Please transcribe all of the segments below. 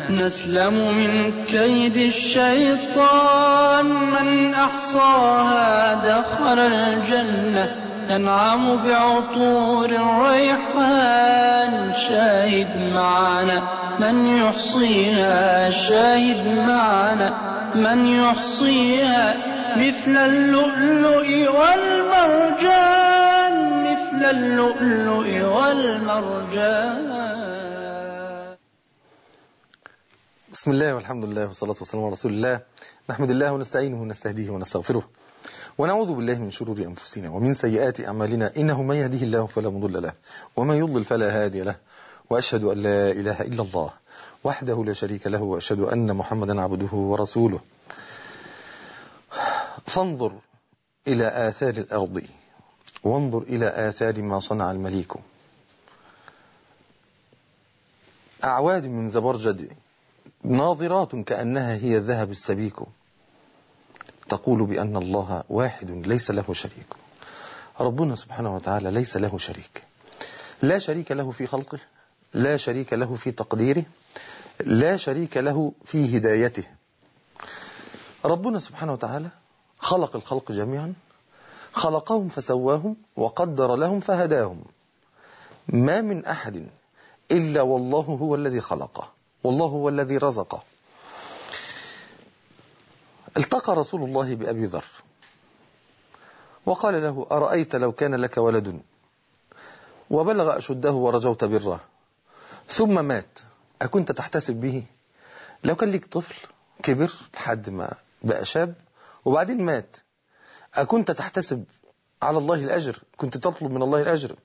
نسلم من كيد الشيطان من أحصاها دخل الجنة ننعم بعطور الريحان شاهد معنا من يحصيها شاهد معنا من يحصيها مثل اللؤلؤ والمرجان مثل اللؤلؤ والمرجان بسم الله والحمد لله والصلاة والسلام على رسول الله نحمد الله ونستعينه ونستهديه ونستغفره ونعوذ بالله من شرور أنفسنا ومن سيئات أعمالنا إنه من يهديه الله فلا مضل له ومن يضلل فلا هادي له وأشهد أن لا إله إلا الله وحده لا شريك له وأشهد أن محمدا عبده ورسوله فانظر إلى آثار الأرض وانظر إلى آثار ما صنع المليك أعواد من زبرجد ناظرات كأنها هي الذهب السبيك تقول بأن الله واحد ليس له شريك ربنا سبحانه وتعالى ليس له شريك لا شريك له في خلقه لا شريك له في تقديره لا شريك له في هدايته ربنا سبحانه وتعالى خلق الخلق جميعا خلقهم فسواهم وقدر لهم فهداهم ما من أحد إلا والله هو الذي خلقه والله هو الذي رزقه التقى رسول الله بأبي ذر وقال له أرأيت لو كان لك ولد وبلغ أشده ورجوت بره ثم مات أكنت تحتسب به لو كان لك طفل كبر لحد ما بقى شاب وبعدين مات أكنت تحتسب على الله الأجر كنت تطلب من الله الأجر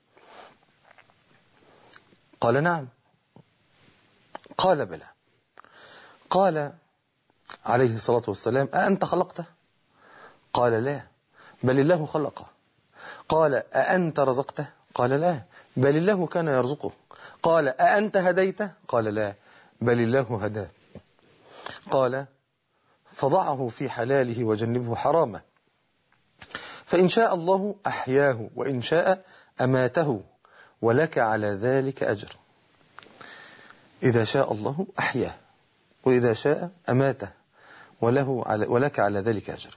قال نعم قال بلى قال عليه الصلاة والسلام أأنت خلقته قال لا بل الله خلقه قال أأنت رزقته قال لا بل الله كان يرزقه قال أأنت هديته قال لا بل الله هداه قال فضعه في حلاله وجنبه حرامه فإن شاء الله أحياه وإن شاء أماته ولك على ذلك أجر إذا شاء الله أحياه وإذا شاء أماته وله على ولك على ذلك أجر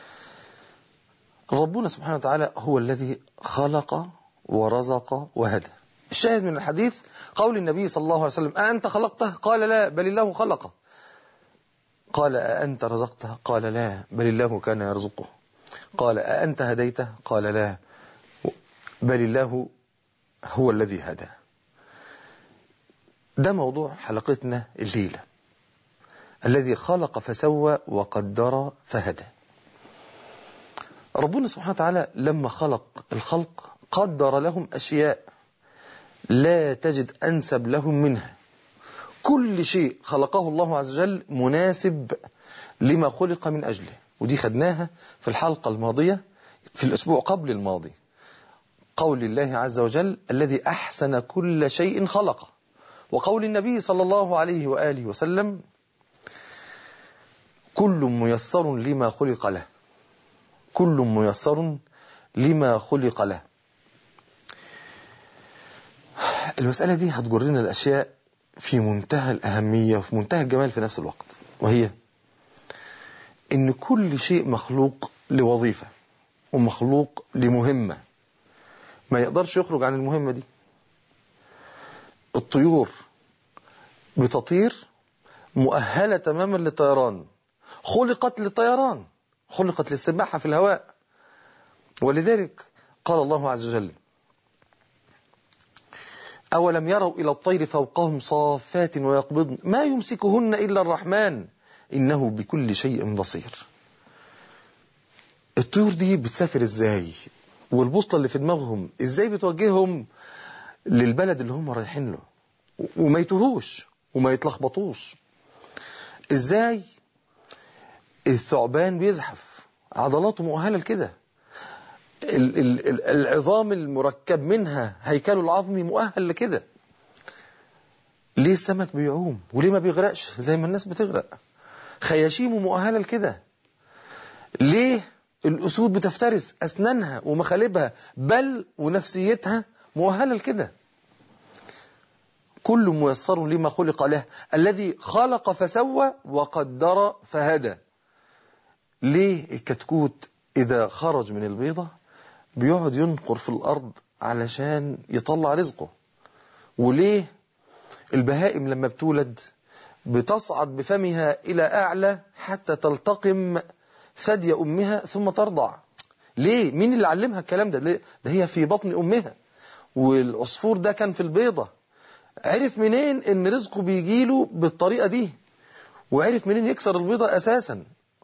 ربنا سبحانه وتعالى هو الذي خلق ورزق وهدى الشاهد من الحديث قول النبي صلى الله عليه وسلم أأنت خلقته قال لا بل الله خلقه قال أأنت رزقته قال لا بل الله كان يرزقه قال أأنت هديته قال لا بل الله هو الذي هدى ده موضوع حلقتنا الليلة الذي خلق فسوى وقدر فهدى ربنا سبحانه وتعالى لما خلق الخلق قدر لهم أشياء لا تجد أنسب لهم منها كل شيء خلقه الله عز وجل مناسب لما خلق من أجله ودي خدناها في الحلقة الماضية في الأسبوع قبل الماضي قول الله عز وجل الذي أحسن كل شيء خلقه وقول النبي صلى الله عليه وآله وسلم كل ميسر لما خلق له كل ميسر لما خلق له المسألة دي هتجرنا الأشياء في منتهى الأهمية وفي منتهى الجمال في نفس الوقت وهي إن كل شيء مخلوق لوظيفة ومخلوق لمهمة ما يقدرش يخرج عن المهمة دي الطيور بتطير مؤهلة تماما للطيران خلقت للطيران خلقت للسباحة في الهواء ولذلك قال الله عز وجل أولم يروا إلى الطير فوقهم صافات ويقبضن ما يمسكهن إلا الرحمن إنه بكل شيء بصير الطيور دي بتسافر إزاي والبوصلة اللي في دماغهم إزاي بتوجههم للبلد اللي هم رايحين له وما يتوهوش وما يتلخبطوش إزاي الثعبان بيزحف عضلاته مؤهلة لكده ال- ال- ال- العظام المركب منها هيكله العظمي مؤهل لكده ليه السمك بيعوم وليه ما بيغرقش زي ما الناس بتغرق خياشيمه مؤهلة لكده ليه الأسود بتفترس أسنانها ومخالبها بل ونفسيتها مؤهلة لكده كل ميسر لما خلق له الذي خلق فسوى وقدر فهدى ليه الكتكوت إذا خرج من البيضة بيقعد ينقر في الأرض علشان يطلع رزقه وليه البهائم لما بتولد بتصعد بفمها إلى أعلى حتى تلتقم ثدي أمها ثم ترضع ليه مين اللي علمها الكلام ده ليه؟ ده هي في بطن أمها والعصفور ده كان في البيضة عرف منين ان رزقه بيجيله بالطريقة دي وعرف منين يكسر البيضة أساسا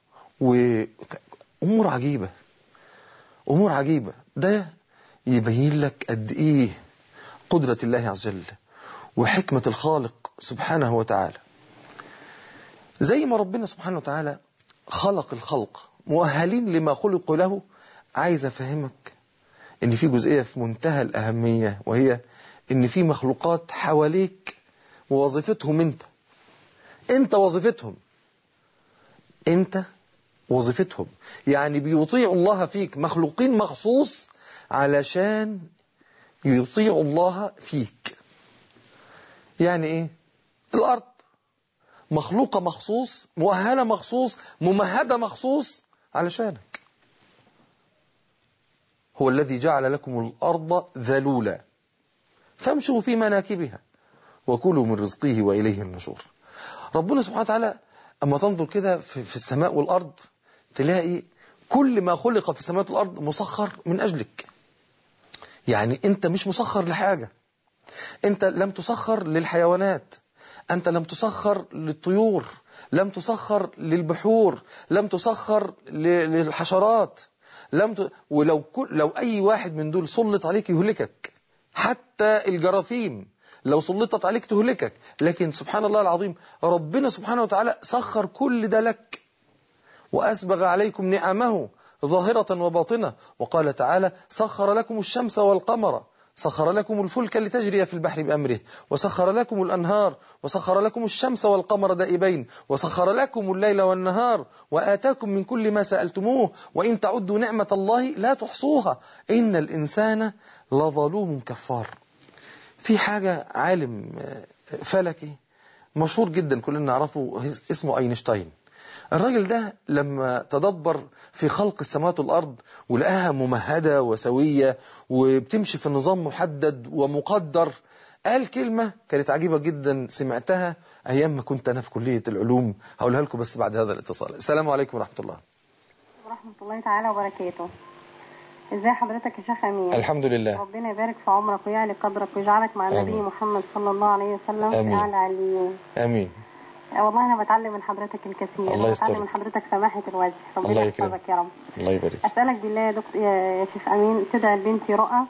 وأمور عجيبة أمور عجيبة ده يبين لك قد إيه قدرة الله عز وجل وحكمة الخالق سبحانه وتعالى زي ما ربنا سبحانه وتعالى خلق الخلق مؤهلين لما خلقوا له عايز أفهمك ان في جزئية في منتهى الأهمية وهي ان في مخلوقات حواليك ووظيفتهم انت انت وظيفتهم انت وظيفتهم يعني بيطيع الله فيك مخلوقين مخصوص علشان يطيع الله فيك يعني ايه الارض مخلوقة مخصوص مؤهلة مخصوص ممهدة مخصوص علشانك هو الذي جعل لكم الأرض ذلولا فامشوا في مناكبها وكلوا من رزقه وإليه النشور ربنا سبحانه وتعالى أما تنظر كده في السماء والأرض تلاقي كل ما خلق في السماوات والأرض مسخر من أجلك يعني أنت مش مسخر لحاجة أنت لم تسخر للحيوانات أنت لم تسخر للطيور لم تسخر للبحور لم تسخر للحشرات لم ت... ولو كل... لو أي واحد من دول سلط عليك يهلكك حتى الجراثيم لو سلطت عليك تهلكك لكن سبحان الله العظيم ربنا سبحانه وتعالى سخر كل ده لك وأسبغ عليكم نعمه ظاهرة وباطنة وقال تعالى سخر لكم الشمس والقمر سخر لكم الفلك لتجري في البحر بأمره وسخر لكم الأنهار وسخر لكم الشمس والقمر دائبين وسخر لكم الليل والنهار وآتاكم من كل ما سألتموه وإن تعدوا نعمة الله لا تحصوها إن الإنسان لظلوم كفار في حاجة عالم فلكي مشهور جدا كلنا نعرفه اسمه أينشتاين الراجل ده لما تدبر في خلق السماوات والأرض ولقاها ممهدة وسوية وبتمشي في نظام محدد ومقدر قال كلمة كانت عجيبة جدا سمعتها أيام ما كنت أنا في كلية العلوم هقولها لكم بس بعد هذا الاتصال السلام عليكم ورحمة الله ورحمة الله تعالى وبركاته ازي حضرتك يا شيخ امين الحمد لله ربنا يبارك في عمرك ويعلي قدرك ويجعلك مع النبي آمين. محمد صلى الله عليه وسلم في آمين. اعلى عليين آمين والله انا بتعلم من حضرتك الكثير الله بتعلم يسترك. من حضرتك سماحة الوجه الله ربنا يكرمك. يحفظك يا رب الله يبارك اسالك بالله يا دكتور يا شيخ امين تدعي لبنتي رؤى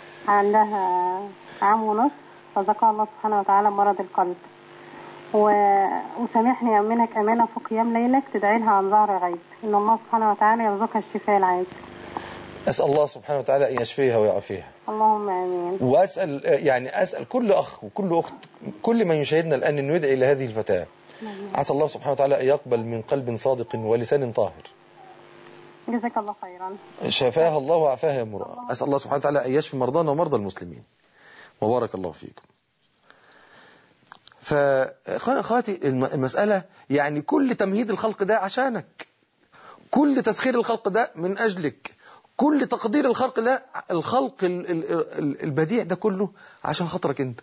عندها عام ونصف رزقها الله سبحانه وتعالى مرض القلب و... وسامحني منك امانه في قيام ليلك تدعي لها عن ظهر غيب ان الله سبحانه وتعالى يرزقها الشفاء العاجل أسأل الله سبحانه وتعالى أن يشفيها ويعافيها اللهم امين وأسأل يعني أسأل كل أخ وكل أخت كل من يشاهدنا الآن أن يدعي لهذه الفتاة عسى الله سبحانه وتعالى أن يقبل من قلب صادق ولسان طاهر جزاك الله خيرا شفاها الله وعافاها يا مرأة أسأل الله سبحانه وتعالى أن يشفي مرضانا ومرضى المسلمين وبارك الله فيكم فأخواتي المسألة يعني كل تمهيد الخلق ده عشانك كل تسخير الخلق ده من أجلك كل تقدير الخلق ده الخلق ال- ال- ال- البديع ده كله عشان خاطرك انت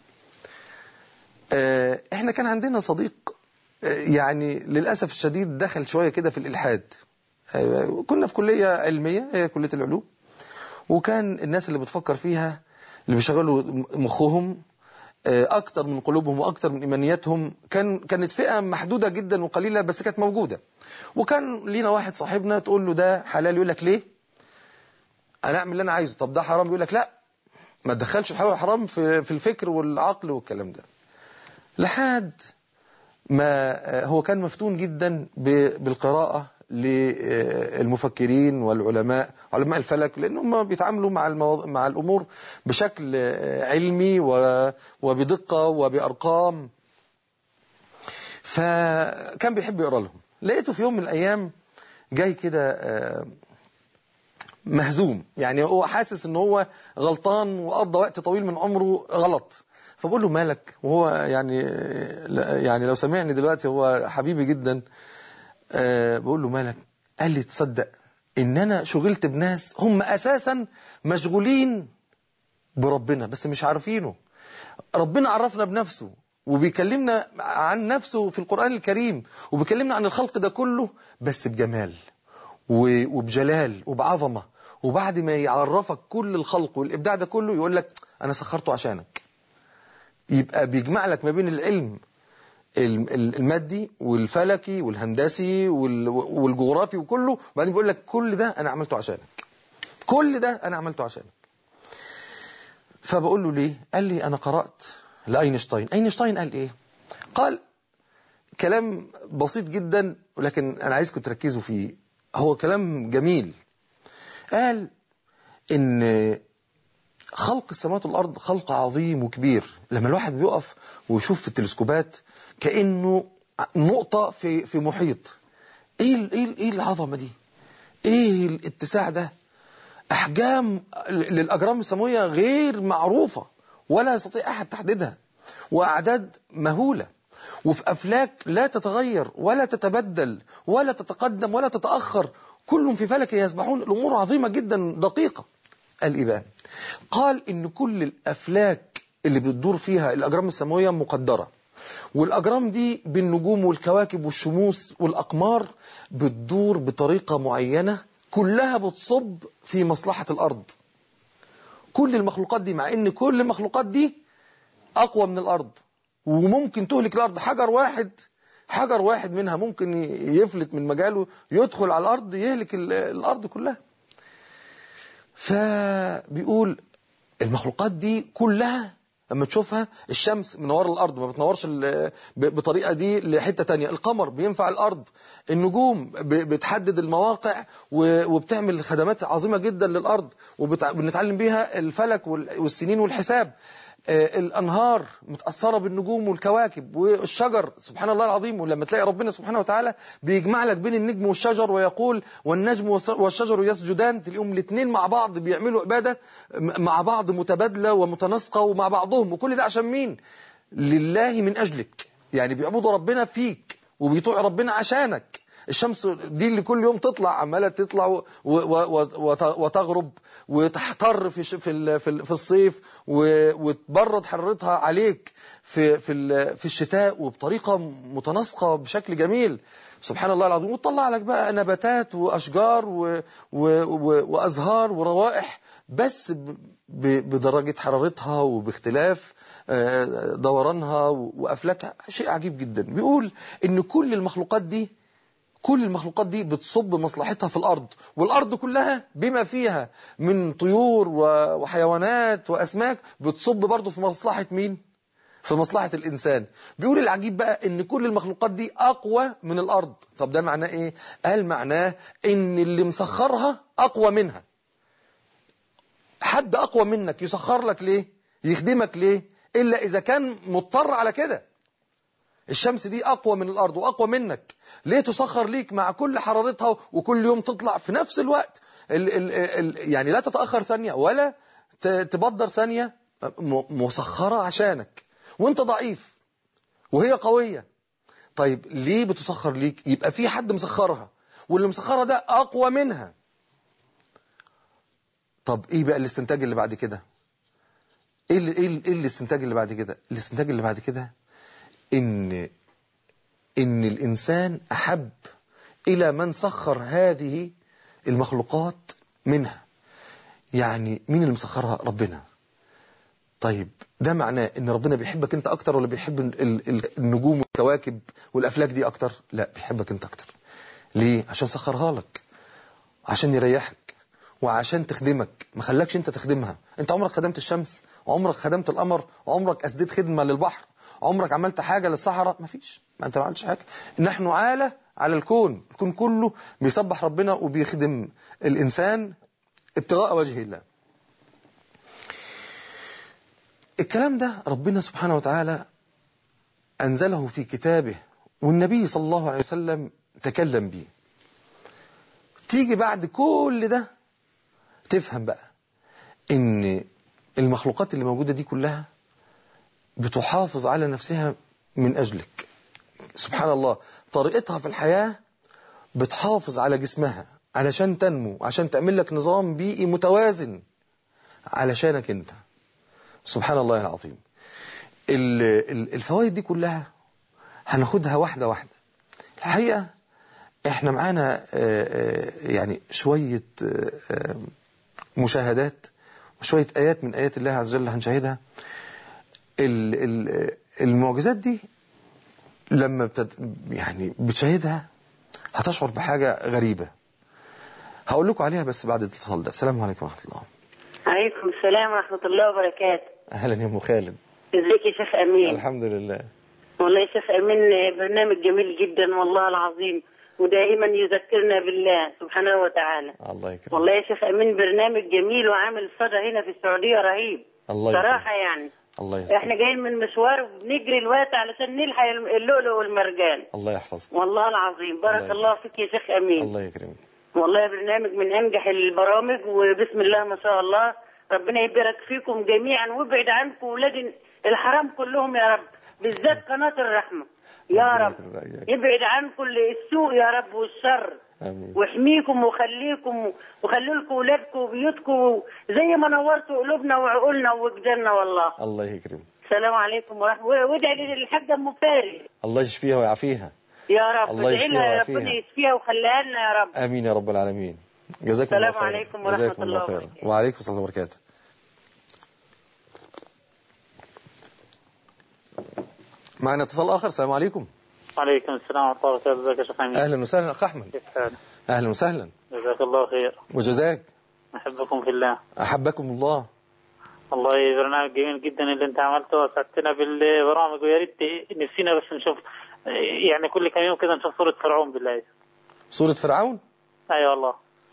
آه، احنا كان عندنا صديق آه، يعني للأسف الشديد دخل شوية كده في الإلحاد آه، كنا في كلية علمية هي كلية العلوم وكان الناس اللي بتفكر فيها اللي بيشغلوا مخهم آه، أكتر من قلوبهم وأكتر من إيمانياتهم كان كانت فئة محدودة جدا وقليلة بس كانت موجودة وكان لينا واحد صاحبنا تقول له ده حلال يقول لك ليه أنا أعمل اللي أنا عايزه طب ده حرام يقول لك لا ما تدخلش الحلال والحرام في في الفكر والعقل والكلام ده لحد ما آه، هو كان مفتون جدا ب- بالقراءة للمفكرين والعلماء علماء الفلك لأنهم بيتعاملوا مع المواض... مع الأمور بشكل آه، علمي و- وبدقة وبأرقام فكان بيحب يقرأ لهم لقيته في يوم من الأيام جاي كده آه، مهزوم يعني هو حاسس ان هو غلطان وقضى وقت طويل من عمره غلط فبقول له مالك وهو يعني يعني لو سمعني دلوقتي هو حبيبي جدا أه بقول له مالك قال لي تصدق ان انا شغلت بناس هم اساسا مشغولين بربنا بس مش عارفينه ربنا عرفنا بنفسه وبيكلمنا عن نفسه في القرآن الكريم وبيكلمنا عن الخلق ده كله بس بجمال وبجلال وبعظمة وبعد ما يعرفك كل الخلق والإبداع ده كله يقول لك أنا سخرته عشانك يبقى بيجمع لك ما بين العلم المادي والفلكي والهندسي والجغرافي وكله وبعدين بيقول لك كل ده أنا عملته عشانك كل ده أنا عملته عشانك فبقول له ليه قال لي أنا قرأت لأينشتاين أينشتاين قال إيه قال كلام بسيط جدا ولكن أنا عايزكم تركزوا فيه هو كلام جميل قال إن خلق السماوات والأرض خلق عظيم وكبير لما الواحد بيقف ويشوف في التلسكوبات كأنه نقطة في في محيط ايه ايه ايه العظمة دي ايه الاتساع ده احجام للاجرام السماوية غير معروفة ولا يستطيع احد تحديدها واعداد مهولة وفي افلاك لا تتغير ولا تتبدل ولا تتقدم ولا تتأخر كلهم في فلك يسبحون الامور عظيمة جدا دقيقة قال ايه بقى قال ان كل الافلاك اللي بتدور فيها الاجرام السماوية مقدرة والأجرام دي بالنجوم والكواكب والشموس والأقمار بتدور بطريقة معينة كلها بتصب في مصلحة الأرض كل المخلوقات دي مع ان كل المخلوقات دي أقوى من الأرض وممكن تهلك الأرض حجر واحد حجر واحد منها ممكن يفلت من مجاله يدخل على الأرض يهلك الأرض كلها فبيقول المخلوقات دي كلها لما تشوفها الشمس منور الارض ما بتنورش بطريقه دي لحته تانية القمر بينفع الارض النجوم بتحدد المواقع وبتعمل خدمات عظيمه جدا للارض وبنتعلم بيها الفلك والسنين والحساب الأنهار متأثرة بالنجوم والكواكب والشجر سبحان الله العظيم ولما تلاقي ربنا سبحانه وتعالى بيجمع لك بين النجم والشجر ويقول والنجم والشجر يسجدان تلاقيهم الاثنين مع بعض بيعملوا عبادة مع بعض متبادلة ومتناسقة ومع بعضهم وكل ده عشان مين لله من أجلك يعني بيعبدوا ربنا فيك وبيطوع ربنا عشانك الشمس دي اللي كل يوم تطلع عمالة تطلع وتغرب وتحتر في في في الصيف وتبرد حرارتها عليك في في في الشتاء وبطريقة متناسقة بشكل جميل سبحان الله العظيم وتطلع لك بقى نباتات وأشجار و و و وأزهار وروائح بس بدرجة حرارتها وباختلاف دورانها وأفلاكها شيء عجيب جدا بيقول إن كل المخلوقات دي كل المخلوقات دي بتصب مصلحتها في الأرض والأرض كلها بما فيها من طيور وحيوانات وأسماك بتصب برضه في مصلحة مين؟ في مصلحة الإنسان بيقول العجيب بقى إن كل المخلوقات دي أقوى من الأرض طب ده معناه إيه؟ قال معناه إن اللي مسخرها أقوى منها حد أقوى منك يسخر لك ليه؟ يخدمك ليه؟ إلا إذا كان مضطر على كده الشمس دي أقوى من الأرض وأقوى منك ليه تسخر ليك مع كل حرارتها وكل يوم تطلع في نفس الوقت ال ال ال يعني لا تتأخر ثانية ولا تبدر ثانية مسخرة عشانك وانت ضعيف وهي قوية طيب ليه بتسخر ليك يبقى في حد مسخرها واللي مسخرها ده أقوى منها طب ايه بقى الاستنتاج اللي بعد كده ايه اللي ايه ايه الاستنتاج اللي بعد كده الاستنتاج اللي بعد كده ان ان الانسان احب الى من سخر هذه المخلوقات منها يعني مين اللي مسخرها ربنا طيب ده معناه ان ربنا بيحبك انت اكتر ولا بيحب النجوم والكواكب والافلاك دي اكتر لا بيحبك انت اكتر ليه عشان سخرها لك عشان يريحك وعشان تخدمك ما خلاكش انت تخدمها انت عمرك خدمت الشمس وعمرك خدمت القمر وعمرك اسديت خدمة للبحر عمرك عملت حاجة للصحراء ما فيش ما انت ما عملتش حاجة نحن عالة على الكون الكون كله بيسبح ربنا وبيخدم الإنسان ابتغاء وجه الله الكلام ده ربنا سبحانه وتعالى أنزله في كتابه والنبي صلى الله عليه وسلم تكلم به تيجي بعد كل ده تفهم بقى ان المخلوقات اللي موجودة دي كلها بتحافظ على نفسها من أجلك سبحان الله طريقتها في الحياة بتحافظ على جسمها علشان تنمو عشان تعمل لك نظام بيئي متوازن علشانك انت سبحان الله العظيم ال- ال- الفوائد دي كلها هناخدها واحدة واحدة الحقيقة احنا معانا آه، آه، يعني شوية آه، آه، مشاهدات وشوية آيات من آيات الله عز وجل هنشاهدها ال- ال- المعجزات دي لما بتد... يعني بتشاهدها هتشعر بحاجة غريبة هقول لكم عليها بس بعد الاتصال ده السلام عليكم ورحمة الله عليكم السلام ورحمة الله وبركاته أهلا يا أم خالد ازيك يا شيخ أمين الحمد لله والله يا شيخ أمين برنامج جميل جدا والله العظيم ودائما يذكرنا بالله سبحانه وتعالى الله يكرمك والله يا شيخ أمين برنامج جميل وعامل صدى هنا في السعودية رهيب الله صراحة يكرمك يعني الله احنا يستر جايين من مشوار وبنجري الوقت علشان نلحق اللؤلؤ والمرجان الله يحفظك والله العظيم بارك الله الله فيك يا شيخ أمين الله يكرمك والله برنامج من انجح البرامج وبسم الله ما شاء الله ربنا يبارك فيكم جميعا ويبعد عنكم ولاد الحرام كلهم يا رب بالذات قناة الرحمة يا ربنا رب يكرمك وإياك. يبعد عنكم السوء يا رب والشر آمين واحميكم وخليكم وخلوا لكم ولادكم وبيوتكم زي ما نورتوا قلوبنا وعقولنا ووجداننا والله الله يكرمك السلام عليكم ورحمة الله وادعي للحاجة أم فارس الله يشفيها ويعافيها يا رب الله ادعي يشفيها لها ويعافيها. ربنا يشفيها وخليها لنا يا رب آمين يا رب العالمين جزاكم الله السلام خيرا عليكم ورحمة جزاكم الله الله خيرا وبركاته. وعليكم السلام وبركاته معنا اتصال آخر السلام عليكم عليكم السلام ورحمة الله وبركاته ازيك يا شيخ أمين أهلا وسهلا أخ أحمد كيف حالك أهلا وسهلا جزاك الله خير وجزاك أحبكم في الله أحبكم الله والله برنامج جميل جدا اللي أنت عملته وسعدتنا بالبرامج ويا ريت نفسينا بس نشوف يعني كل كم يوم كده نشوف صورة فرعون بالله سورة فرعون أي والله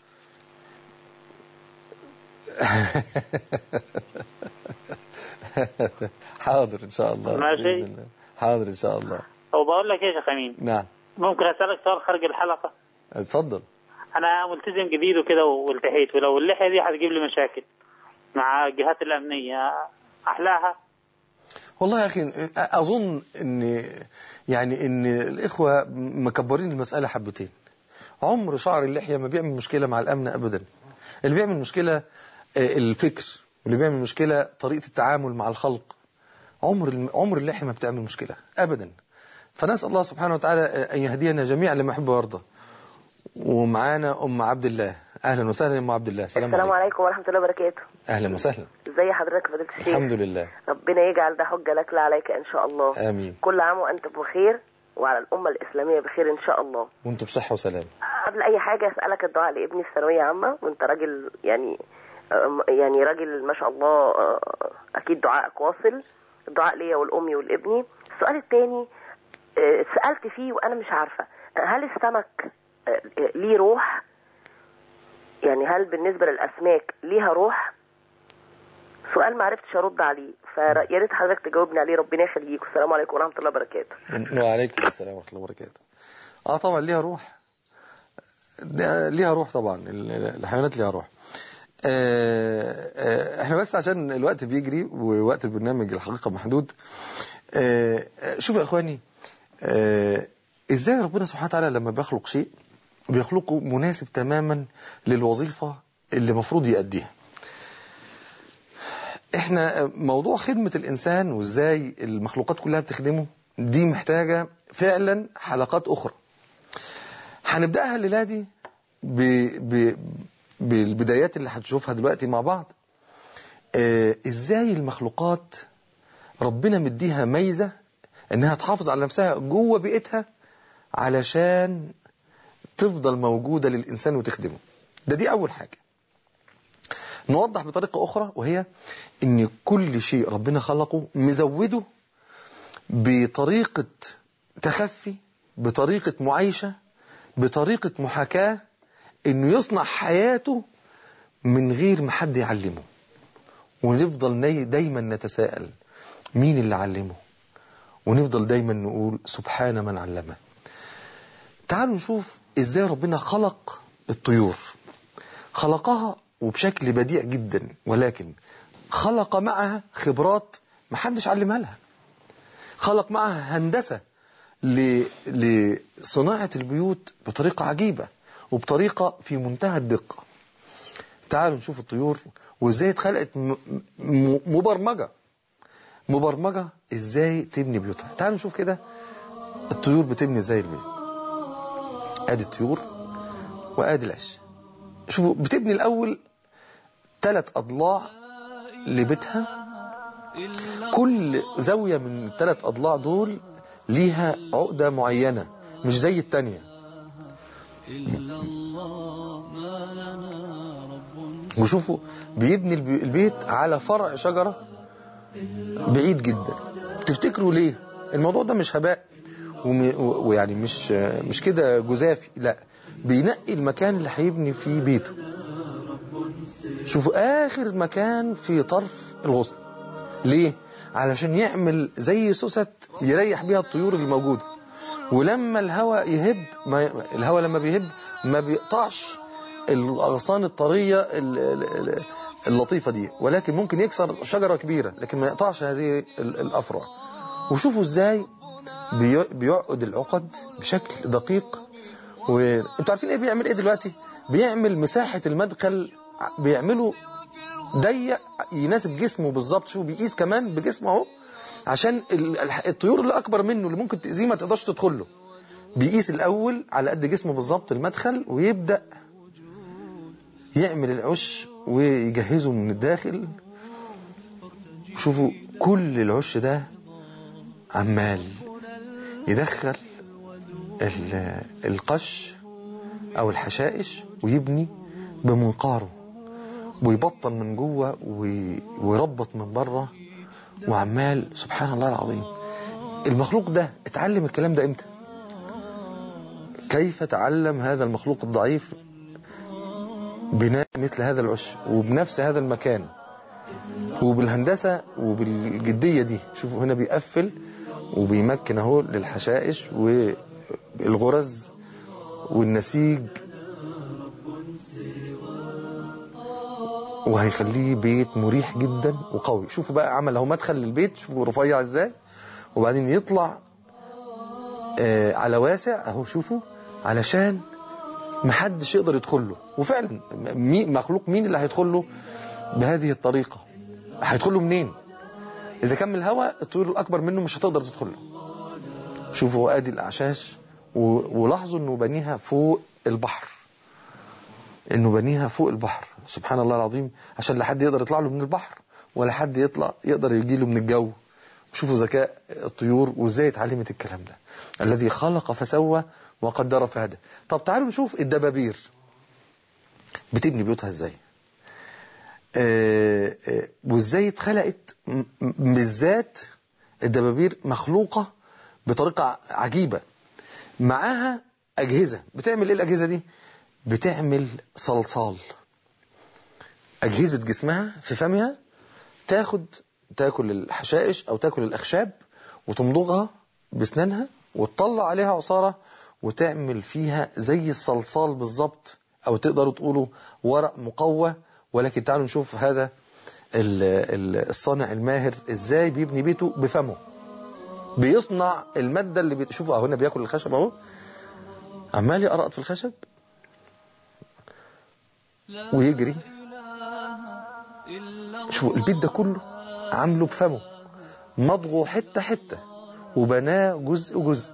حاضر إن شاء الله ماشي. بإذن الله حاضر إن شاء الله أو بقول لك إيه يا شيخ أمين نعم ممكن أسألك سؤال خارج الحلقة اتفضل أنا ملتزم جديد وكده والتحيت ولو اللحية دي هتجيب لي مشاكل مع الجهات الأمنية أحلاها والله يا أخي أظن أن يعني أن الإخوة مكبرين المسألة حبتين عمر شعر اللحية ما بيعمل مشكلة مع الأمن أبدا اللي بيعمل مشكلة آه، الفكر واللي بيعمل مشكلة طريقة التعامل مع الخلق عمر الم- عمر اللحية ما بتعمل مشكلة أبدا فنسأل الله سبحانه وتعالى آه، أن يهدينا جميعا لما يحب ويرضى ومعانا أم عبد الله أهلا وسهلا يا أم عبد الله السلام السلام عليكم عليكم ورحمة الله وبركاته أهلا وسهلا ازي حضرتك فضيلة الشيخ الحمد لله ربنا يجعل ده حجة لك لا عليك ان شاء الله آمين كل عام وانت بخير وعلى الأمة الإسلامية بخير ان شاء الله وانتم بصحة وسلام قبل أي حاجة أسألك الدعاء لابني في ثانوية عامة وانت راجل يعني أم- يعني راجل ما شاء الله آه، أكيد دعائك واصل الدعاء ليا والأمي والابني السؤال الثاني سألت فيه وأنا مش عارفة هل السمك آه، ليه روح يعني هل بالنسبة للأسماك ليها روح سؤال ما عرفتش ارد عليه فيا ريت حضرتك تجاوبني عليه ربنا يخليك والسلام عليكم ورحمه الله وبركاته وعليكم السلام ورحمة الله وبركاته اه طبعا ليها روح ده ليها روح طبعا ال- الحيوانات ليها روح آه، آه، احنا بس عشان الوقت بيجري ووقت البرنامج الحقيقة محدود آه، آه، شوفوا يا اخواني آه، ازاي ربنا سبحانه وتعالى لما بيخلق شيء بيخلقه مناسب تماما للوظيفة اللي مفروض يأديها احنا موضوع خدمة الانسان وازاي المخلوقات كلها بتخدمه دي محتاجة فعلا حلقات اخرى هنبدأها الليلة دي ب... ب... بالبدايات اللي هتشوفها دلوقتي مع بعض آه ازاي المخلوقات ربنا مديها ميزة انها تحافظ على نفسها جوه بيئتها علشان تفضل موجودة للإنسان وتخدمه ده دي أول حاجة نوضح بطريقة أخرى وهي إن كل شيء ربنا خلقه مزوده بطريقة تخفي بطريقة معايشة بطريقة محاكاة إنه يصنع حياته من غير ما حد يعلمه ونفضل ني- دايما نتساءل مين اللي علمه ونفضل دايما نقول سبحان من علمه تعالوا نشوف ازاي ربنا خلق الطيور خلقها وبشكل بديع جدا ولكن خلق معها خبرات محدش علمها لها خلق معها هندسة ل- لصناعة البيوت بطريقة عجيبة وبطريقة في منتهى الدقة تعالوا نشوف الطيور وازاي اتخلقت م- م- مبرمجة مبرمجة ازاي تبني بيوتها تعالوا نشوف كده الطيور بتبني ازاي البيت ادي الطيور وادي العش شوفوا بتبني الاول ثلاث اضلاع لبيتها كل زاوية من الثلاث اضلاع دول ليها عقدة معينة مش زي التانية وشوفوا بيبني البي- البيت على فرع شجرة بعيد جدا تفتكروا ليه الموضوع ده مش هباء وم- و- ويعني مش مش كده جزافي لا بينقي المكان اللي هيبني فيه بيته شوفوا اخر مكان في طرف الغصن ليه علشان يعمل زي سوست يريح بيها الطيور اللي موجوده ولما الهواء يهب ما الهواء لما بيهب ما بيقطعش الاغصان الطريه ال- ال- ال- اللطيفه دي ولكن ممكن يكسر شجره كبيره لكن ما يقطعش هذه ال- الافرع وشوفوا ازاي بي- بيعقد العقد بشكل دقيق وانتوا عارفين ايه بيعمل ايه دلوقتي بيعمل مساحه المدخل بيعمله ضيق يناسب جسمه بالظبط شوفوا بيقيس كمان بجسمه اهو عشان ال- الح- الطيور اللي اكبر منه اللي ممكن تاذيه ما تقدرش تدخل له بيقيس الاول على قد جسمه بالظبط المدخل ويبدا يعمل العش ويجهزه من الداخل شوفوا كل العش ده عمال يدخل ال- القش او الحشائش ويبني بمنقاره ويبطن من جوه وي- ويربط من بره وعمال سبحان الله العظيم المخلوق ده اتعلم الكلام ده امتى كيف تعلم هذا المخلوق الضعيف بناء مثل هذا العش وبنفس هذا المكان وبالهندسة وبالجدية دي شوفوا هنا بيقفل وبيمكن اهو للحشائش والغرز والنسيج وهيخليه بيت مريح جدا وقوي شوفوا بقى عمل اهو مدخل للبيت شوفوا رفيع ازاي وبعدين يطلع آه على واسع اهو شوفوا علشان محدش يقدر يدخل له وفعلا مين مخلوق مين اللي هيدخل له بهذه الطريقة هيدخل له منين اذا كان من الهواء الطيور الاكبر منه مش هتقدر تدخل له شوفوا ادي الاعشاش و- ولاحظوا انه بنيها فوق البحر انه بنيها فوق البحر سبحان الله العظيم عشان لا حد يقدر يطلع له من البحر ولا حد يطلع يقدر يجي له من الجو شوفوا ذكاء الطيور وازاي اتعلمت الكلام ده الذي خلق فسوى وقدر فهدى طب تعالوا نشوف الدبابير بتبني بيوتها ازاي آه، آه، وازاي اتخلقت م- م- بالذات الدبابير مخلوقة بطريقة عجيبة معاها أجهزة بتعمل إيه الأجهزة دي بتعمل صلصال أجهزة جسمها في فمها تاخد تاكل الحشائش أو تاكل الأخشاب وتمضغها بسنانها وتطلع عليها عصارة وتعمل فيها زي الصلصال بالظبط أو تقدروا تقولوا ورق مقوى ولكن تعالوا نشوف هذا ال- ال- الصانع الماهر ازاي بيبني بيته بفمه بيصنع المادة اللي بتشوفوا اهو هنا بياكل الخشب اهو عمال يقرأت في الخشب ويجري شوفوا البيت ده كله عامله بفمه مضغه حتة حتة وبناه جزء جزء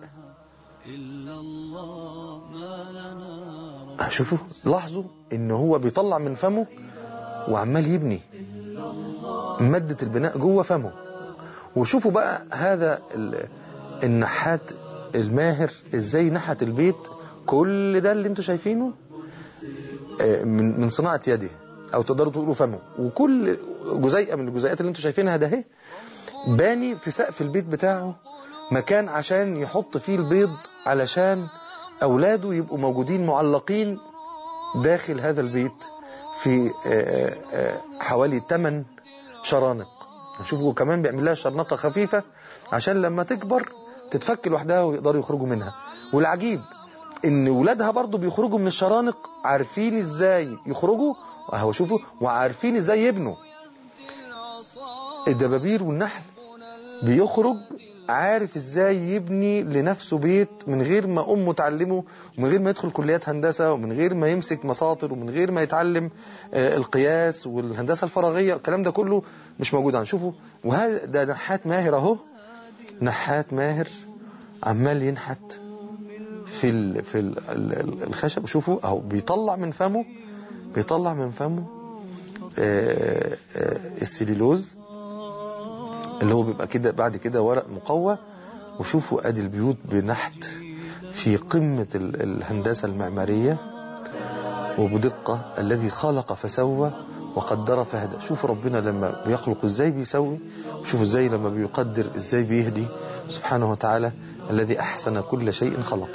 شوفوا لاحظوا ان هو بيطلع من فمه وعمال يبني مادة البناء جوه فمه وشوفوا بقى هذا ال- النحات الماهر ازاي نحت البيت كل ده اللي انتوا شايفينه آه، من من صناعة يده او تقدروا تقولوا فمه وكل جزيئة من الجزيئات اللي انتوا شايفينها ده اهي باني في سقف البيت بتاعه مكان عشان يحط فيه البيض علشان اولاده يبقوا موجودين معلقين داخل هذا البيت في آه، آه، حوالي 8 شرانق شوفوا كمان بيعمل لها شرنقة خفيفة عشان لما تكبر تتفك لوحدها ويقدروا يخرجوا منها والعجيب ان ولادها برضو بيخرجوا من الشرانق عارفين ازاي يخرجوا اهو شوفوا وعارفين ازاي يبنوا الدبابير والنحل بيخرج عارف ازاي يبني لنفسه بيت من غير ما امه تعلمه ومن غير ما يدخل كليات هندسة ومن غير ما يمسك مساطر ومن غير ما يتعلم آه، القياس والهندسة الفراغية الكلام ده كله مش موجود هنشوفه وهذا ده نحات ماهر اهو نحات ماهر عمال ينحت في ال في ال ال- الخشب شوفوا اهو بيطلع من فمه بيطلع من فمه آه، آه، السليلوز اللي هو بيبقى كده بعد كده ورق مقوى وشوفوا ادي البيوت بنحت في قمة ال- الهندسة المعمارية وبدقة الذي خلق فسوى وقدر فهدى شوفوا ربنا لما بيخلق ازاي بيسوي شوفوا ازاي لما بيقدر ازاي بيهدي سبحانه وتعالى الذي احسن كل شيء خلقه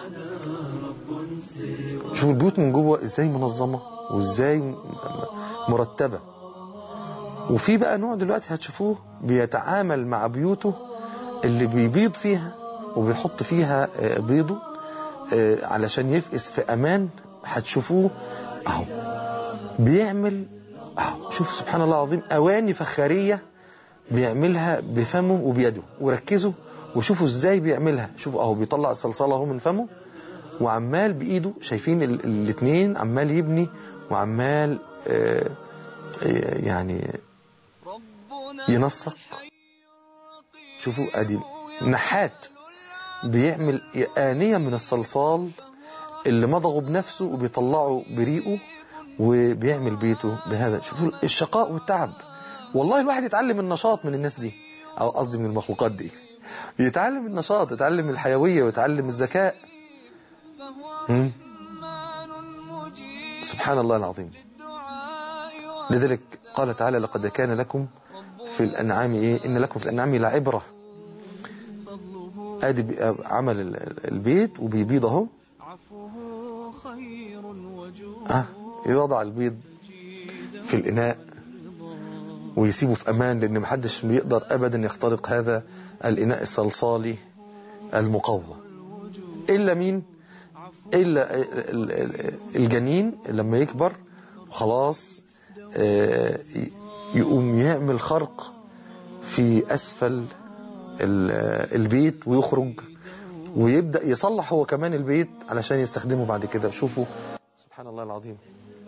شوفوا البيوت من جوه ازاي منظمة وازاي م- مرتبة وفي بقى نوع دلوقتي هتشوفوه بيتعامل مع بيوته اللي بيبيض فيها وبيحط فيها آه، بيضه آه، علشان يفقس في امان هتشوفوه اهو بيعمل اهو شوف سبحان الله العظيم اواني فخاريه بيعملها بفمه وبيده وركزوا وشوفوا ازاي بيعملها شوفوا اهو بيطلع الصلصال اهو من فمه وعمال بايده شايفين ال- الاتنين عمال يبني وعمال آه، آه، يعني ينسق شوفوا ادي نحات بيعمل آنية من الصلصال اللي مضغه بنفسه وبيطلعه بريقه وبيعمل بيته بهذا شوفوا الشقاء والتعب والله الواحد يتعلم النشاط من الناس دي او قصدي من المخلوقات دي يتعلم النشاط يتعلم الحيوية ويتعلم الذكاء مم. سبحان الله العظيم لذلك قال تعالى لقد كان لكم في الأنعام إيه إن لكم في الأنعام لعبرة ادي بي- عمل ال- البيت وبيبيض اهو اه يوضع البيض في الاناء ويسيبه في امان لان محدش بيقدر ابدا يخترق هذا الاناء الصلصالي المقوى الا مين الا ال- ال- الجنين لما يكبر خلاص آه، ي- يقوم يعمل خرق في اسفل ال- البيت ويخرج ويبدأ يصلح هو كمان البيت علشان يستخدمه بعد كده شوفوا سبحان الله العظيم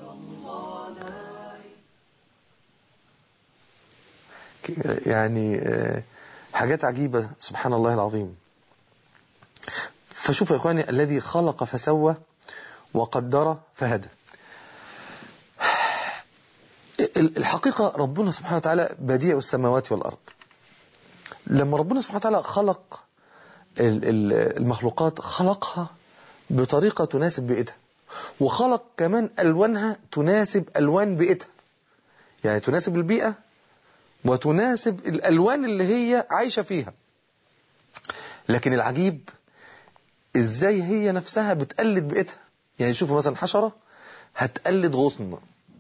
ك- يعني آه، حاجات عجيبة سبحان الله العظيم فشوفوا يا إخواني الذي خلق فسوى وقدر فهدى ال- الحقيقة ربنا سبحانه وتعالى بديع السماوات والأرض لما ربنا سبحانه وتعالى خلق ال- ال- المخلوقات خلقها بطريقة تناسب بيئتها وخلق كمان ألوانها تناسب ألوان بيئتها يعني تناسب البيئة وتناسب الألوان اللي هي عايشة فيها لكن العجيب ازاي هي نفسها بتقلد بيئتها يعني شوفوا مثلا حشرة هتقلد غصن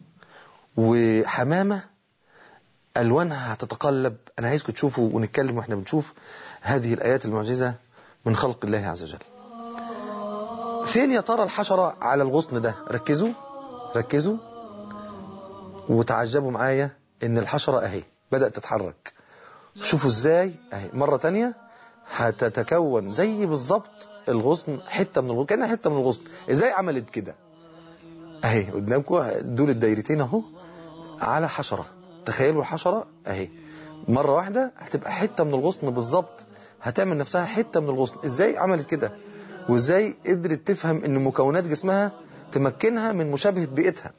وحمامة ألوانها هتتقلب أنا عايزكم تشوفوا ونتكلم وإحنا بنشوف هذه الآيات المعجزة من خلق الله عز وجل فين يا ترى الحشرة على الغصن ده ركزوا ركزوا وتعجبوا معايا إن الحشرة أهي بدأت تتحرك شوفوا إزاي أهي مرة تانية هتتكون زي بالظبط الغصن حتة من الغصن كأنها حتة من الغصن إزاي عملت كده أهي قدامكم دول الدايرتين أهو على حشرة تخيلوا الحشرة اهي مرة واحدة هتبقى حتة من الغصن بالظبط هتعمل نفسها حتة من الغصن ازاي عملت كده وازاي قدرت تفهم ان مكونات جسمها تمكنها من مشابهة بيئتها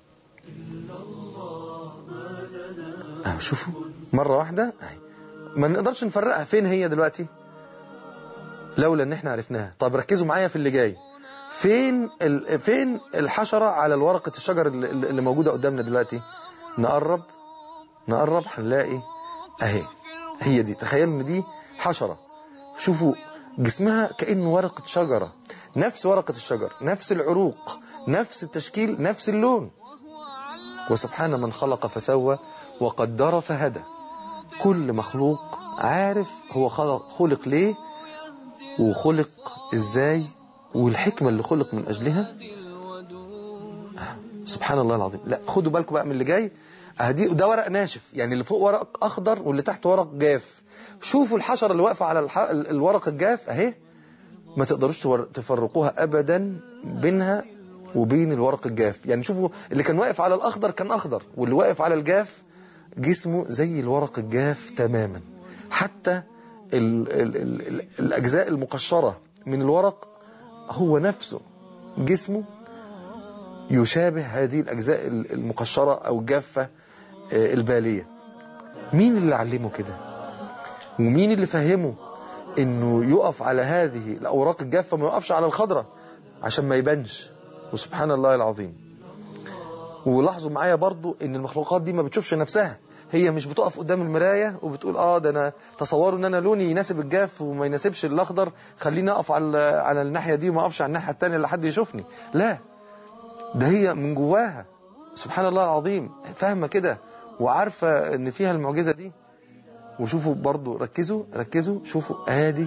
اه شوفوا مرة واحدة اهي ما نقدرش نفرقها فين هي دلوقتي لولا ان احنا عرفناها طب ركزوا معايا في اللي جاي فين ال... فين الحشرة على الورقة الشجر اللي, اللي موجودة قدامنا دلوقتي نقرب نقرب هنلاقي اهي هي دي تخيلوا ان دي حشرة شوفوا جسمها كأنه ورقة شجرة نفس ورقة الشجر نفس العروق نفس التشكيل نفس اللون وسبحان من خلق فسوى وقدر فهدى كل مخلوق عارف هو خلق, خلق ليه وخلق ازاي والحكمة اللي خلق من اجلها سبحان الله العظيم لا خدوا بالكم بقى من اللي جاي اهدي ده ورق ناشف يعني اللي فوق ورق اخضر واللي تحت ورق جاف شوفوا الحشرة اللي واقفة على الح... ال- الورق الجاف اهي ما تقدروش تور- تفرقوها ابدا بينها وبين الورق الجاف يعني شوفوا اللي كان واقف على الاخضر كان اخضر واللي واقف على الجاف جسمه زي الورق الجاف تماما حتى ال ال ال ال الاجزاء المقشرة من الورق هو نفسه جسمه يشابه هذه الاجزاء ال- المقشرة او الجافة آه، البالية مين اللي علمه كده ومين اللي فهمه انه يقف على هذه الاوراق الجافة ما يقفش على الخضرة عشان ما يبانش وسبحان الله العظيم ولاحظوا معايا برضو ان المخلوقات دي ما بتشوفش نفسها هي مش بتقف قدام المراية وبتقول اه ده انا تصوروا ان انا لوني يناسب الجاف وما يناسبش الاخضر خليني اقف على على الناحية دي وما اقفش على الناحية التانية لحد يشوفني لا ده هي من جواها سبحان الله العظيم فاهمة كده وعارفة ان فيها المعجزة دي وشوفوا برضو ركزوا ركزوا شوفوا ادي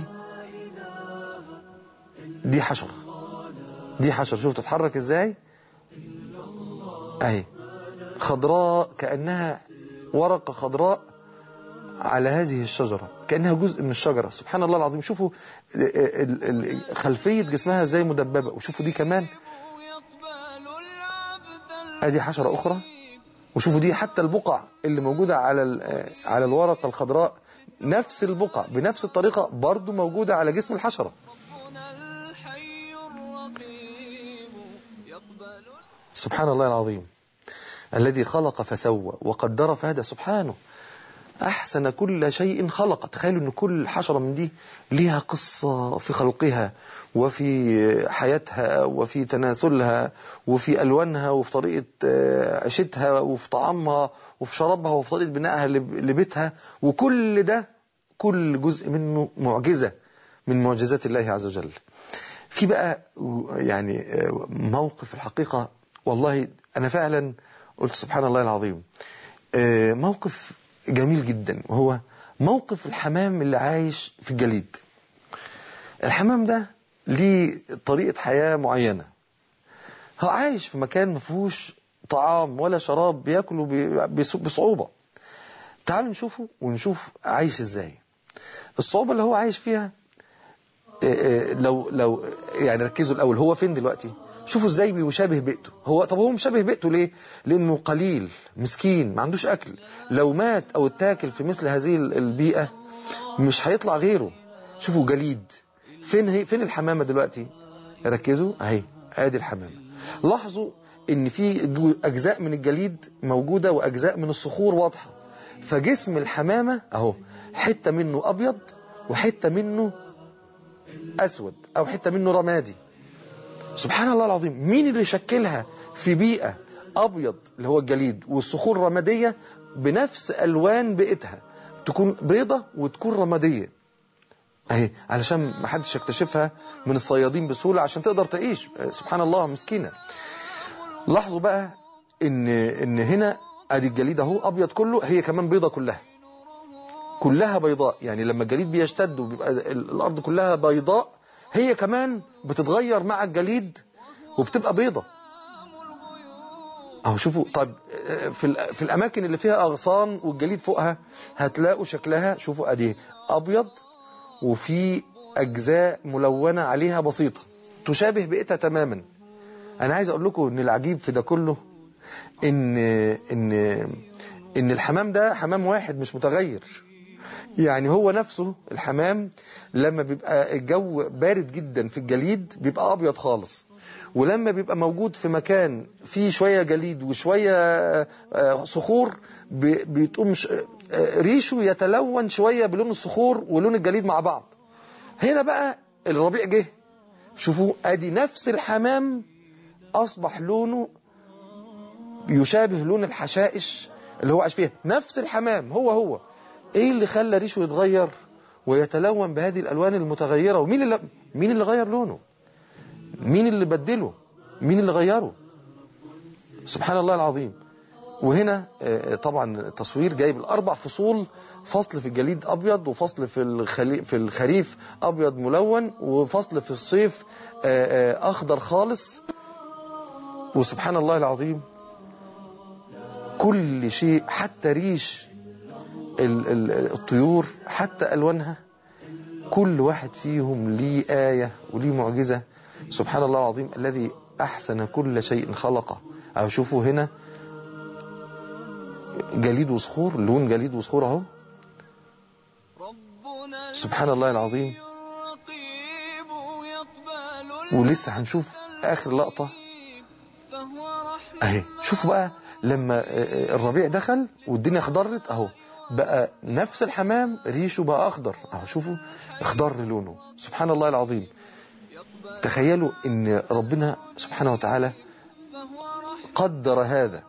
دي حشرة دي حشرة شوف تتحرك ازاي اهي خضراء كأنها ورقة خضراء على هذه الشجرة كأنها جزء من الشجرة سبحان الله العظيم شوفوا ال- ال- ال- خلفية جسمها زي مدببة وشوفوا دي كمان ادي حشرة اخرى وشوفوا دي حتى البقع اللي موجودة على ال- على الورقة الخضراء نفس البقع بنفس الطريقة برضو موجودة على جسم الحشرة سبحان الله العظيم الذي خلق فسوى وقدر فهدى سبحانه أحسن كل شيء خلق تخيلوا أن كل حشرة من دي ليها قصة في خلقها وفي حياتها وفي تناسلها وفي ألوانها وفي طريقة آه، عيشتها وفي طعامها وفي شرابها وفي طريقة بنائها لب- لبيتها وكل ده كل جزء منه معجزة من معجزات الله عز وجل في بقى يعني آه، موقف الحقيقة والله أنا فعلا قلت سبحان الله العظيم آه، موقف جميل جدا وهو موقف الحمام اللي عايش في الجليد الحمام ده ليه طريقة حياة معينة هو عايش في مكان ما فيهوش طعام ولا شراب بياكله ب- بص- بصعوبة تعالوا نشوفه ونشوف عايش ازاي الصعوبة اللي هو عايش فيها آه، آه، لو لو يعني ركزوا الاول هو فين دلوقتي شوفوا ازاي بيشابه بيئته هو طب هو مشابه بيئته ليه لانه قليل مسكين ما عندوش اكل لو مات او اتاكل في مثل هذه ال- البيئة مش هيطلع غيره شوفوا جليد فين هي فين الحمامة دلوقتي ركزوا اهي ادي الحمامة لاحظوا ان في جو- اجزاء من الجليد موجودة واجزاء من الصخور واضحة فجسم الحمامة اهو حتة منه ابيض وحتة منه اسود او حتة منه رمادي سبحان الله العظيم مين اللي شكلها في بيئة ابيض اللي هو الجليد والصخور رمادية بنفس الوان بيئتها تكون بيضة وتكون رمادية اهي علشان ما حدش يكتشفها من الصيادين بسهولة عشان تقدر تعيش سبحان الله مسكينة لاحظوا بقى ان ان هنا ادي الجليد اهو ابيض كله هي كمان بيضة كلها كلها بيضاء يعني لما الجليد بيشتد وبيبقى ال- الارض كلها بيضاء هي كمان بتتغير مع الجليد وبتبقى بيضة اهو شوفوا طب آه، في ال- في الاماكن اللي فيها اغصان والجليد فوقها هتلاقوا شكلها شوفوا ادي ابيض وفي اجزاء ملونة عليها بسيطة تشابه بيئتها تماما انا عايز اقول لكم ان العجيب في ده كله ان ان ان الحمام ده حمام واحد مش متغير يعني هو نفسه الحمام لما بيبقى الجو بارد جدا في الجليد بيبقى ابيض خالص ولما بيبقى موجود في مكان فيه شوية جليد وشوية آه، صخور بي- بتقوم ش- آه، ريشه يتلون شوية بلون الصخور ولون الجليد مع بعض هنا بقى الربيع جه شوفوا ادي نفس الحمام اصبح لونه يشابه لون الحشائش اللي هو عايش فيها نفس الحمام هو هو ايه اللي خلى ريشه يتغير ويتلون بهذه الالوان المتغيره ومين اللي مين اللي غير لونه مين اللي بدله مين اللي غيره سبحان الله العظيم وهنا آه، طبعا التصوير جايب الاربع فصول فصل في الجليد ابيض وفصل في الخلي في الخريف ابيض ملون وفصل في الصيف آه، آه، اخضر خالص وسبحان الله العظيم كل شيء حتى ريش ال- ال- الطيور حتى ألوانها كل واحد فيهم ليه آية وليه معجزة سبحان الله العظيم الذي أحسن كل شيء خلقه أو شوفوا هنا جليد وصخور لون جليد وصخور اهو سبحان الله العظيم ولسه هنشوف آخر لقطة اهي شوفوا بقى لما الربيع دخل والدنيا اخضرت اهو بقى نفس الحمام ريشه بقى اخضر اهو شوفوا اخضر لونه سبحان الله العظيم تخيلوا ان ربنا سبحانه وتعالى قدر هذا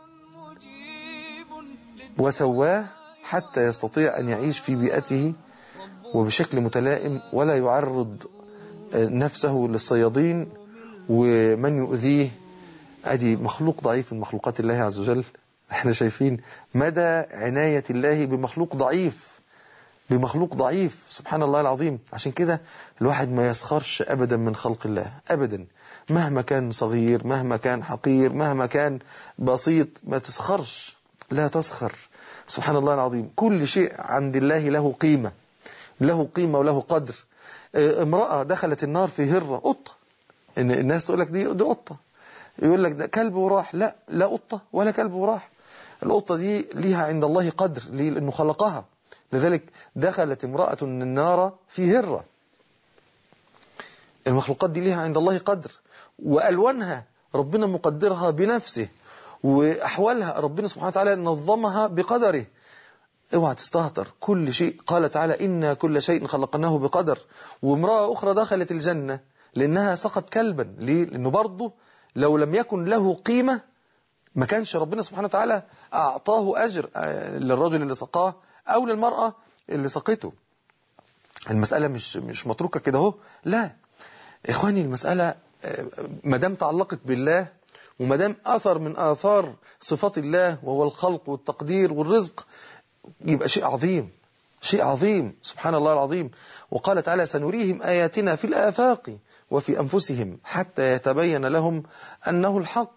وسواه حتى يستطيع ان يعيش في بيئته وبشكل متلائم ولا يعرض نفسه للصيادين ومن يؤذيه ادي مخلوق ضعيف من مخلوقات الله عز وجل احنا شايفين مدى عناية الله بمخلوق ضعيف بمخلوق ضعيف سبحان الله العظيم عشان كده الواحد ما يسخرش ابدا من خلق الله ابدا مهما كان صغير مهما كان حقير مهما كان بسيط ما تسخرش لا تسخر سبحان الله العظيم كل شيء عند الله له قيمة له قيمة وله قدر امرأة دخلت النار في هرة قطة إن الناس تقول لك دي, دي قطة يقول لك ده كلب وراح لا لا قطة ولا كلب وراح القطة دي ليها عند الله قدر ليه لأنه خلقها لذلك دخلت امرأة النار في هرة المخلوقات دي ليها عند الله قدر وألوانها ربنا مقدرها بنفسه وأحوالها ربنا سبحانه وتعالى نظمها بقدره اوعى تستهتر كل شيء قال تعالى إنا كل شيء خلقناه بقدر وامرأة أخرى دخلت الجنة لأنها سقط كلبا ليه؟ لأنه برضه لو لم يكن له قيمة ما كانش ربنا سبحانه وتعالى أعطاه أجر للرجل اللي سقاه أو للمرأة اللي سقته المسألة مش مش متروكة كده اهو لا إخواني المسألة ما دام تعلقت بالله وما دام أثر من آثار صفات الله وهو الخلق والتقدير والرزق يبقى شيء عظيم شيء عظيم سبحان الله العظيم وقال تعالى سنريهم آياتنا في الآفاق وفي أنفسهم حتى يتبين لهم أنه الحق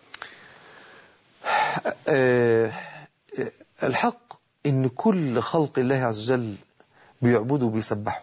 الحق إن كل خلق الله عز وجل بيعبدوا بيسبحوا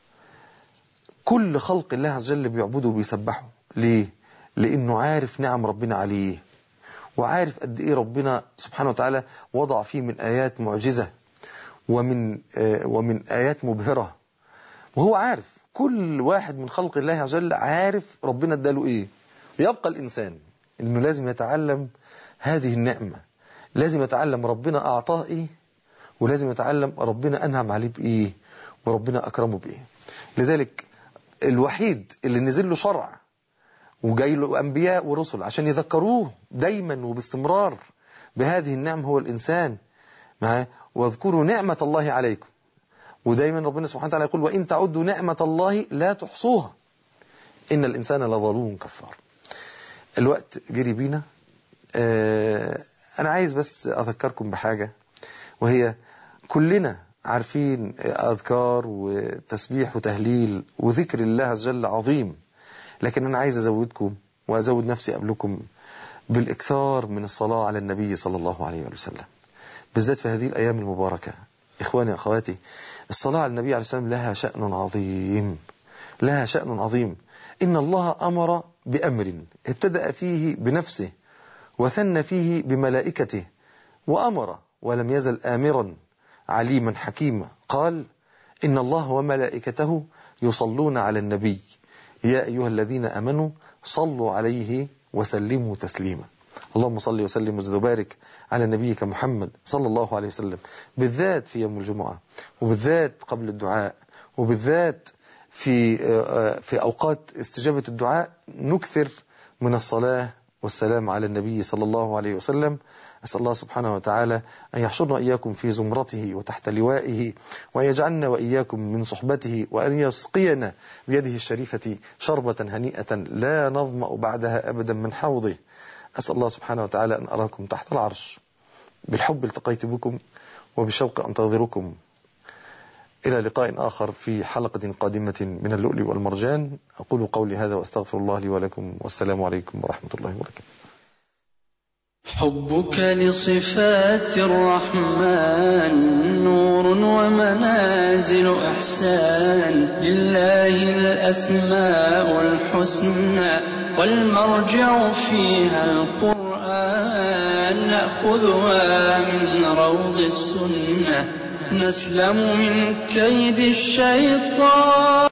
كل خلق الله عز وجل بيعبدوا بيسبحوا ليه؟ لأنه عارف نعم ربنا عليه وعارف قد إيه ربنا سبحانه وتعالى وضع فيه من آيات معجزة ومن ومن آيات مبهرة وهو عارف كل واحد من خلق الله عز وجل عارف ربنا اداله ايه يبقى الانسان انه لازم يتعلم هذه النعمة لازم يتعلم ربنا اعطاه ايه ولازم يتعلم ربنا انعم عليه بايه وربنا اكرمه بايه لذلك الوحيد اللي نزل له شرع وجاي له انبياء ورسل عشان يذكروه دايما وباستمرار بهذه النعم هو الانسان معاه واذكروا نعمة الله عليكم ودايما ربنا سبحانه وتعالى يقول وإن تعدوا نعمة الله لا تحصوها إن الإنسان لظلوم كفار الوقت جري بينا آه أنا عايز بس أذكركم بحاجة وهي كلنا عارفين أذكار وتسبيح وتهليل وذكر الله عز وجل عظيم لكن أنا عايز أزودكم وأزود نفسي قبلكم بالإكثار من الصلاة على النبي صلى الله عليه وسلم بالذات في هذه الأيام المباركة إخواني أخواتي الصلاة على النبي عليه السلام لها شأن عظيم لها شأن عظيم إن الله أمر بأمر ابتدأ فيه بنفسه وثنى فيه بملائكته وأمر ولم يزل آمرا عليما حكيما قال إن الله وملائكته يصلون على النبي يا أيها الذين أمنوا صلوا عليه وسلموا تسليما اللهم صل وسلم وزد وبارك على نبيك محمد صلى الله عليه وسلم بالذات في يوم الجمعة وبالذات قبل الدعاء وبالذات في في أوقات استجابة الدعاء نكثر من الصلاة والسلام على النبي صلى الله عليه وسلم أسأل الله سبحانه وتعالى أن يحشرنا إياكم في زمرته وتحت لوائه وأن يجعلنا وإياكم من صحبته وأن يسقينا بيده الشريفة شربة هنيئة لا نظمأ بعدها أبدا من حوضه أسأل الله سبحانه وتعالى أن أراكم تحت العرش بالحب التقيت بكم وبالشوق أنتظركم إلى لقاء آخر في حلقة قادمة من اللؤلؤ والمرجان أقول قولي هذا وأستغفر الله لي ولكم والسلام عليكم ورحمة الله وبركاته حبك لصفات الرحمن نور ومنازل إحسان لله الأسماء الحسنى والمرجع فيها القرآن نأخذها من روض السنة نسلم من كيد الشيطان